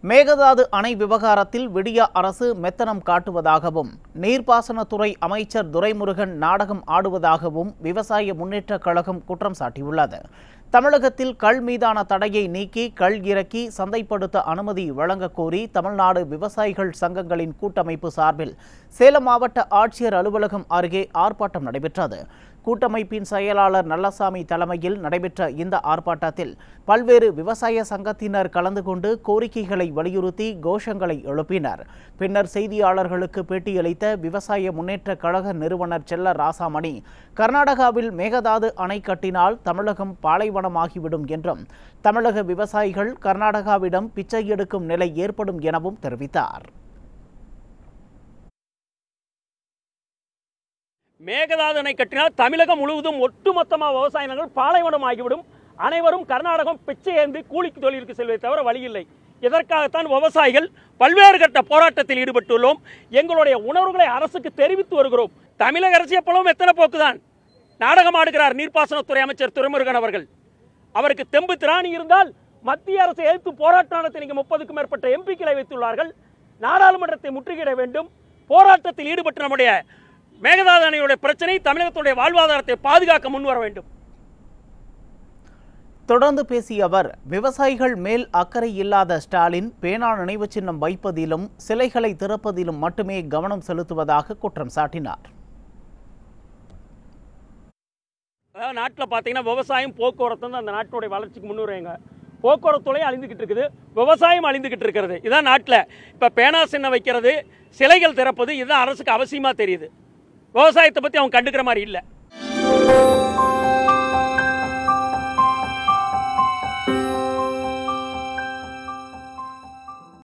மேகதாது அணை விவகாரத்தில் விடிய அரசு மெத்தனம் காட்டுவதாகவும் நீர்ப்பாசனத்துறை அமைச்சர் துரைமுருகன் நாடகம் ஆடுவதாகவும் விவசாய முன்னேற்றக் கழகம் குற்றம் சாட்டியுள்ளது தமிழகத்தில் கள் மீதான தடையை நீக்கி கள் இறக்கி சந்தைப்படுத்த அனுமதி வழங்கக் கோரி தமிழ்நாடு விவசாயிகள் சங்கங்களின் கூட்டமைப்பு சார்பில் சேலம் மாவட்ட ஆட்சியர் அலுவலகம் அருகே ஆர்ப்பாட்டம் நடைபெற்றது கூட்டமைப்பின் செயலாளர் நல்லசாமி தலைமையில் நடைபெற்ற இந்த ஆர்ப்பாட்டத்தில் பல்வேறு விவசாய சங்கத்தினர் கலந்து கொண்டு கோரிக்கைகளை வலியுறுத்தி கோஷங்களை எழுப்பினர் பின்னர் செய்தியாளர்களுக்கு பேட்டியளித்த விவசாய முன்னேற்றக் கழக நிறுவனர் செல்ல ராசாமணி கர்நாடகாவில் மேகதாது அணை கட்டினால் தமிழகம் பாலைவனமாகிவிடும் என்றும் தமிழக விவசாயிகள் கர்நாடகாவிடம் பிச்சை எடுக்கும் நிலை ஏற்படும் எனவும் தெரிவித்தார் மேகதாது அணை கட்டினால் தமிழகம் முழுவதும் ஒட்டுமொத்தமாக விவசாய நிலங்கள் பாலைவனம் ஆகிவிடும் அனைவரும் கர்நாடகம் பிச்சை ஏந்தி கூலிக்கு தொழிலுக்கு செல்வதை தவிர வழியில்லை இதற்காகத்தான் விவசாயிகள் பல்வேறு கட்ட போராட்டத்தில் ஈடுபட்டுள்ளோம் எங்களுடைய உணர்வுகளை அரசுக்கு தெரிவித்து வருகிறோம் தமிழக அரசு எப்பவும் எத்தனை போக்குதான் நாடகம் ஆடுகிறார் நீர்ப்பாசனத்துறை அமைச்சர் துரைமுருகன் அவர்கள் அவருக்கு தெம்பு திராணி இருந்தால் மத்திய அரசை எதிர்த்து போராட்டம் நடத்தி நீங்க முப்பதுக்கும் மேற்பட்ட எம்பிக்களை வைத்துள்ளார்கள் நாடாளுமன்றத்தை முற்றுகையிட வேண்டும் போராட்டத்தில் ஈடுபட்டு நம்முடைய மேகதாது அணையுடைய பிரச்சனை தமிழகத்துடைய வாழ்வாதாரத்தை பாதுகாக்க முன்வர வேண்டும் தொடர்ந்து பேசிய அவர் விவசாயிகள் மேல் அக்கறை இல்லாத ஸ்டாலின் பேனா நினைவுச் சின்னம் வைப்பதிலும் சிலைகளை திறப்பதிலும் மட்டுமே கவனம் செலுத்துவதாக குற்றம் சாட்டினார் அதாவது நாட்டில் பார்த்தீங்கன்னா விவசாயம் போக்குவரத்து வந்து அந்த நாட்டினுடைய வளர்ச்சிக்கு முன்னுரைங்க போக்குவரத்து துறை அழிந்துகிட்டு இருக்குது விவசாயம் அழிந்துகிட்டு இருக்கிறது இதான் நாட்டில் இப்போ பேனா சின்ன வைக்கிறது சிலைகள் திறப்பது இதுதான் அரசுக்கு அவசியமாக தெரியுது விவசாயத்தை பற்றி அவங்க கண்டுக்கிற மாதிரி இல்லை